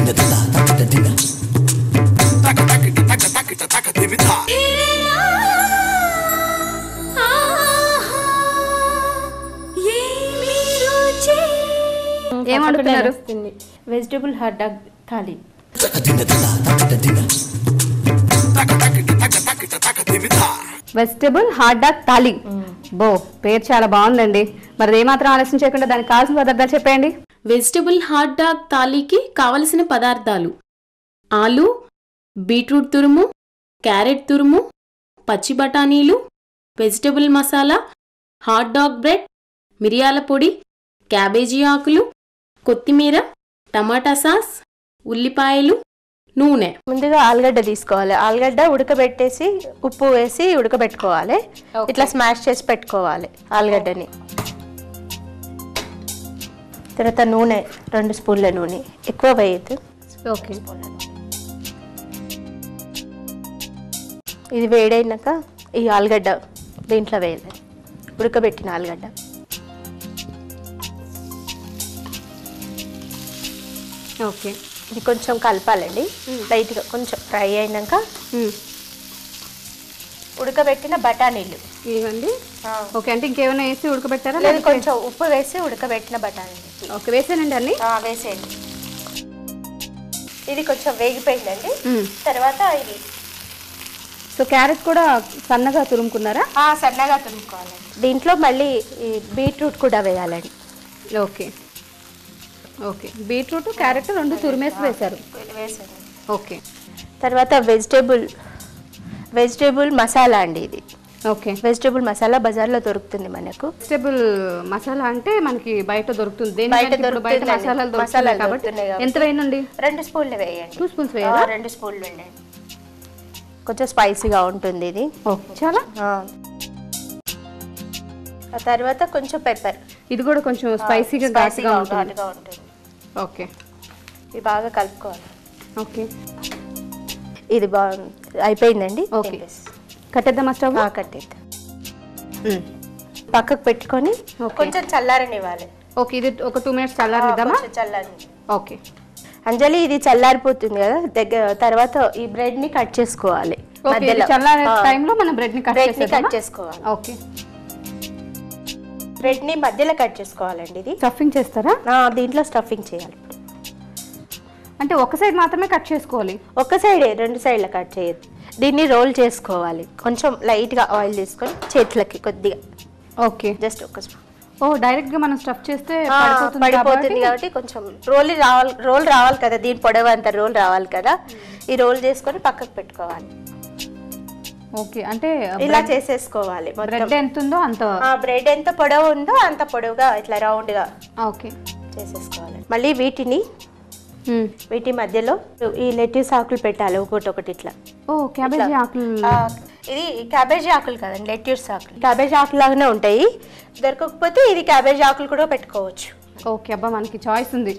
ఏం వండుతున్నారు vegetable hot dog thali vegetable hot dog thali బో పేరు చాలా బాగుందండి మరి ఏమాత్రం ఆలస్యం చేయకుండా దానికి కావాల్సిన పదార్థాలు చెప్పండి వెజిటబుల్ హాట్ డాగ్ తాలీకి కావలసిన పదార్థాలు ఆలు బీట్రూట్ తురుము క్యారెట్ తురుము పచ్చి బఠానీలు vegetable masala hot dog bread మిరియాల పొడి క్యాబేజీ ఆకులు కొత్తిమీర టమాటా సాస్ ఉల్లిపాయలు నూనె ముందుగా ఆలుగడ్డ తీసుకోవాలి ఆలుగడ్డ ఉడకబెట్టేసి ఉప్పు వేసి ఉడకబెట్టుకోవాలి ఇట్లా స్మాష్ చేసి పెట్టుకోవాలి ఆలుగడ్డని తర్వాత నూనె రెండు స్పూన్ల నూనె ఎక్కువ వేయద్దు ఓకే ఇది వేడైనాక ఈ ఆలుగడ్డ దీంట్లో వేయాలి ఉడకబెట్టిన ఆలుగడ్డ ఓకే ఇది కొంచెం కలపాలండి లైట్గా కొంచెం ఫ్రై అయినాక ఉడకబెట్టిన బఠానీలు ఇవ్వండి ఓకే అంటే ఇంకేమైనా వేసి ఉడకబెట్టారా లేదు కొంచెం ఉప్పు వేసి ఉడకబెట్టిన బఠానీలు ఓకే వేసానండి అన్ని ఆ, వేసేయండి ఇది కొంచెం వేగిపోయిందండి మ్మ్. తర్వాత ఇది సో క్యారెట్ కూడా సన్నగా తురుముకున్నారా ఆ, సన్నగా తురుముకోవాలండి దీంట్లో మళ్ళీ ఈ బీట్రూట్ కూడా వేయాలండి ఓకే ఓకే బీట్రూట్ క్యారెట్ రెండు తురిమేసి వేశారు వేసాను ఓకే తర్వాత వెజిటేబుల్ వెజిటేబుల్ మసాలా అండి ఇది ఓకే వెజిటేబుల్ మసాలా బజార్లో దొరుకుతుంది మనకు వెజిటబుల్ మసాలా అంటే మనకి బయట దొరుకుతుంది దేని బయట కంటే ఇప్పుడు బయట దొరుకుతుందండి. మసాలాలు దొరుకుతున్నాయి మసాలాలు కాబట్టి దొరుకుతున్నాయి కాబట్టి. ఎంత వేయనండి రెండు స్పూన్లు వేయండి టూ స్పూన్స్ ఆ, వేయాలా రెండు స్పూన్లు ఉండండి కొంచెం స్పైసీగా ఉంటుంది ఇది ఓకే చాలా ఆ. ఆ తర్వాత కొంచెం పెప్పర్ ఇది కూడా కొంచెం స్పైసీగా ఘాటుగా ఉంటుంది ఘాటుగా ఉంటుంది ఓకే ఇది బాగా కలుపుకోవాలి ఓకే ఇది బాగా అయిపోయిందండి ఓకే. తినేసి. కట్టేద్దామా స్టవ్ ఆ, కట్టేద్దాం పక్కకు పెట్టుకొని ఓకే. కొంచెం చల్లారనివ్వాలి ఓకే ఇది ఒక టూ మినిట్స్ చల్లారిద్దామా కొంచెం చల్లారని ఓకే అంజలి ఇది చల్లారిపోతుంది కదా దగ్గర తర్వాత ఈ బ్రెడ్ ని కట్ చేసుకోవాలి ఓకే ఇది చల్లారే టైంలో మనం బ్రెడ్ ని కట్ బ్రెడ్ ని కట్ చేసేద్దామా చేసుకోవాలి ఓకే బ్రెడ్ ని మధ్యలో కట్ చేసుకోవాలండి ఇది స్టఫింగ్ చేస్తారా ఆ, దీంట్లో స్టఫింగ్ చేయాలి అంటే ఒక సైడ్ మాత్రమే కట్ చేసుకోవాలి ఒక సైడే రెండు సైడ్ల కట్ చేయొద్దు దీన్ని రోల్ చేసుకోవాలి కొంచెం లైట్గా ఆయిల్ తీసుకొని చేతులకి కొద్దిగా ఓకే జస్ట్ ఒక స్పూన్ ఓ డైరెక్ట్ గా మనం స్టఫ్ చేస్తే ఆ, పడిపోతుంది పడిపోతుంది కాబట్టి కాబట్టి కొంచెం రోల్ రావాలి రోల్ రావాలి కదా దీని పొడవు అంత రోల్ రావాలి కదా ఈ రోల్ చేసుకొని పక్కకు పెట్టుకోవాలి ఓకే అంటే ఇలా చేసేసుకోవాలి మొత్తం బ్రెడ్ ఎంత ఉందో అంత ఆ బ్రెడ్ ఎంత పొడవు ఉందో అంత పొడవుగా ఇట్లా రౌండ్ గా ఓకే చేసేసుకోవాలి మళ్ళీ వీటిని వీటి మధ్యలో ఈ లెట్యూస్ ఆకులు పెట్టాలి ఒకటి ఒకటి ఇట్లా ఓ క్యాబేజీ ఆకులు ఆ, ఇది క్యాబేజీ ఆకులు కదండి లెట్యూస్ ఆకులు క్యాబేజీ ఆకులు లాగానే ఉంటాయి దొరకకపోతే ఇది క్యాబేజీ ఆకులు కూడా పెట్టుకోవచ్చు ఓకే అబ్బా మనకి చాయిస్ ఉంది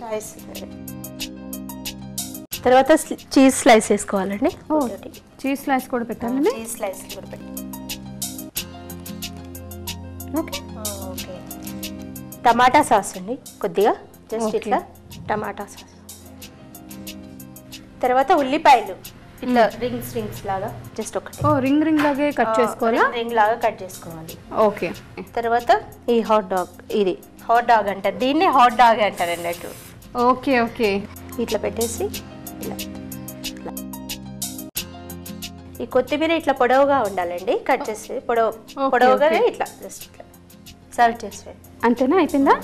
తర్వాత చీజ్ స్లైస్ వేసుకోవాలండి ఓ చీజ్ స్లైస్ కూడా పెట్టాలండి చీజ్ స్లైస్ కూడా పెట్టి ఓకే ఓకే టమాటా సాస్ అండి కొద్దిగా జస్ట్ Okay. ఇట్లా టమాటా సాస్ తర్వాత ఉల్లిపాయలు ఇట్లా రింగ్స్ రింగ్స్ లాగా జస్ట్ ఒకటి ఓ రింగ్ రింగ్ లాగే కట్ చేసుకోవాలా రింగ్ లాగా కట్ చేసుకోవాలి ఓకే తర్వాత ఈ హాట్ డాగ్ ఇది హాట్ డాగ్ అంటారు దీన్ని హాట్ డాగ్ అంటారు అన్నట్టు ఓకే ఓకే ఇట్లా పెట్టేసి ఇలా ఇట్లా. ఈ కొత్తిమీర ఇట్లా పొడవుగా ఉండాలండి కట్ చేసి పొడవు Okay, పొడవుగా okay. ఇట్లా జస్ట్ ఇట్లా సర్వ్ చేసి అంతేనా అయిపోయిందా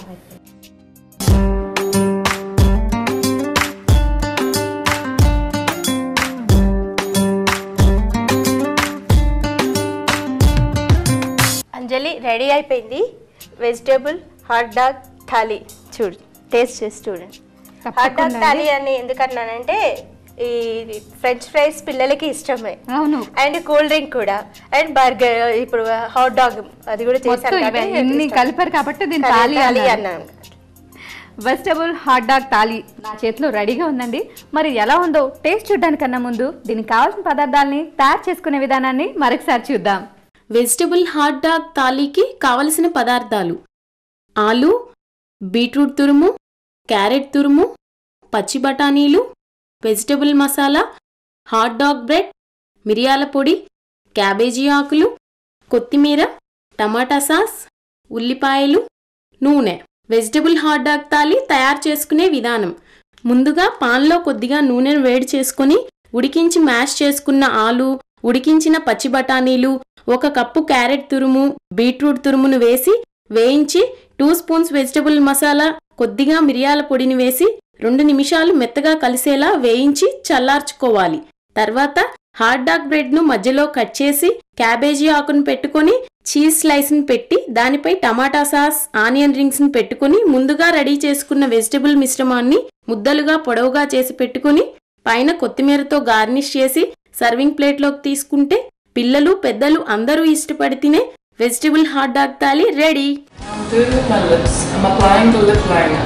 అంజలి రెడీ అయిపోయింది వెజిటేబుల్ హాట్ డాగ్ థాలీ చూడు టేస్ట్ చేసి చూడండి హాట్ డాగ్ తప్పకుండా థాలీ అని ఎందుకన్నానంటే ఈ ఫ్రెంచ్ ఫ్రైస్ పిల్లలకి ఇష్టమే అవును అండ్ కూల్ డ్రింక్ కూడా అండ్ బర్గర్ ఇప్పుడు హాట్ డాగ్ అది కూడా మొత్తం చేశాను ఇవే కాబట్టి ఇన్ని ఇష్టం. కలిపారు కాబట్టి దీని థాలీ తాలి థాలీ అన్నారు. అన్నాను వెజిటబుల్ హాట్ డాగ్ తాలి నా చేతిలో రెడీగా ఉందండి మరి ఎలా ఉందో టేస్ట్ చూడడానికన్నా ముందు దీనికి కావాల్సిన పదార్థాలని తయారు చేసుకునే విధానాన్ని మరొకసారి చూద్దాం వెజిటబుల్ హాట్ డాగ్ తాలీకి కావలసిన పదార్థాలు ఆలు బీట్రూట్ తురుము క్యారెట్ తురుము పచ్చి బఠానీలు vegetable masala hot dog bread మిరియాల పొడి క్యాబేజీ ఆకులు కొత్తిమీర టమాటా సాస్ ఉల్లిపాయలు నూనె వెజిటబుల్ హాట్ డాగ్ తాలి తయారు చేసుకునే విధానం ముందుగా పాన్లో కొద్దిగా నూనెను వేడి చేసుకొని ఉడికించి మ్యాష్ చేసుకున్న ఆలు ఉడికించిన పచ్చి బఠానీలు ఒక కప్పు క్యారెట్ తురుము బీట్రూట్ తురుమును వేసి వేయించి టూ స్పూన్స్ వెజిటబుల్ మసాలా కొద్దిగా మిరియాల పొడిని వేసి రెండు నిమిషాలు మెత్తగా కలిసేలా వేయించి చల్లార్చుకోవాలి తర్వాత హాట్ డాగ్ బ్రెడ్ ను మధ్యలో కట్ చేసి క్యాబేజీ ఆకును పెట్టుకొని చీజ్ స్లైస్ ని పెట్టి దానిపై టమాటా సాస్ ఆనియన్ రింగ్స్ ని పెట్టుకొని ముందుగా రెడీ చేసుకున్న వెజిటబుల్ మిశ్రమాన్ని ముద్దలుగా పొడవుగా చేసి పెట్టుకొని పైన కొత్తిమీరతో గార్నిష్ చేసి సర్వింగ్ ప్లేట్లోకి తీసుకుంటే పిల్లలు పెద్దలు అందరూ ఇష్టపడి తినే vegetable hot dog thali ready I'm doing with my lips. I'm applying the lip liner.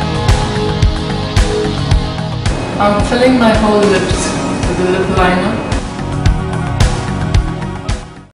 I'm filling my whole lips with the lip liner.